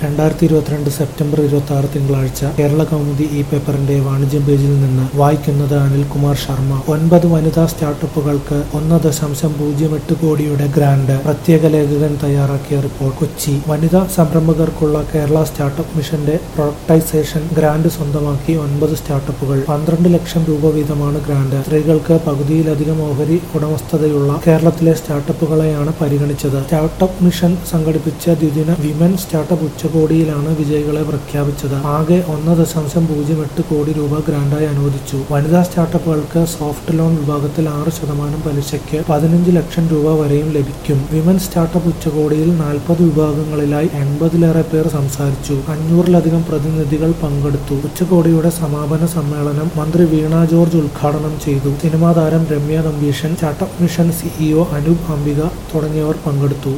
രണ്ടായിരത്തി ഇരുപത്തിരണ്ട് സെപ്റ്റംബർ ഇരുപത്തി ആറ് തിങ്കളാഴ്ച കേരള കൗമുദി ഈ പേപ്പറിന്റെ വാണിജ്യം പേജിൽ നിന്ന് വായിക്കുന്നത് അനിൽകുമാർ ശർമ്മ ഒൻപത് വനിതാ സ്റ്റാർട്ടപ്പുകൾക്ക് ഒന്ന് ദശാംശം പൂജ്യം എട്ട് കോടിയുടെ ഗ്രാന്റ് പ്രത്യേക ലേഖകൻ തയ്യാറാക്കിയ റിപ്പോർട്ട് കൊച്ചി വനിതാ സംരംഭകർക്കുള്ള കേരള സ്റ്റാർട്ടപ്പ് മിഷന്റെ പ്രൊഡക്ടൈസേഷൻ ഗ്രാന്റ് സ്വന്തമാക്കി ഒൻപത് സ്റ്റാർട്ടപ്പുകൾ പന്ത്രണ്ട് ലക്ഷം രൂപ വീതമാണ് ഗ്രാന്റ് സ്ത്രീകൾക്ക് പകുതിയിലധികം ഓഹരി ഉടമസ്ഥതയുള്ള കേരളത്തിലെ സ്റ്റാർട്ടപ്പുകളെയാണ് പരിഗണിച്ചത് സ്റ്റാർട്ടപ്പ് മിഷൻ സംഘടിപ്പിച്ച ദ്വിദിന വിമൻ സ്റ്റാർട്ടപ്പ് ഉച്ചകോടിയിലാണ് വിജയികളെ പ്രഖ്യാപിച്ചത് ആകെ ഒന്ന് ദശാംശം പൂജ്യം എട്ട് കോടി രൂപ ഗ്രാന്റായി അനുവദിച്ചു വനിതാ സ്റ്റാർട്ടപ്പുകൾക്ക് സോഫ്റ്റ് ലോൺ വിഭാഗത്തിൽ ആറ് ശതമാനം പലിശയ്ക്ക് പതിനഞ്ച് ലക്ഷം രൂപ വരെയും ലഭിക്കും വിമൻ സ്റ്റാർട്ടപ്പ് ഉച്ചകോടിയിൽ നാൽപ്പത് വിഭാഗങ്ങളിലായി എൺപതിലേറെ പേർ സംസാരിച്ചു അഞ്ഞൂറിലധികം പ്രതിനിധികൾ പങ്കെടുത്തു ഉച്ചകോടിയുടെ സമാപന സമ്മേളനം മന്ത്രി വീണ ജോർജ് ഉദ്ഘാടനം ചെയ്തു സിനിമാ താരം Ramya Nambeesan startup mission CEO Anoop Ambika തുടങ്ങിയവർ പങ്കെടുത്തു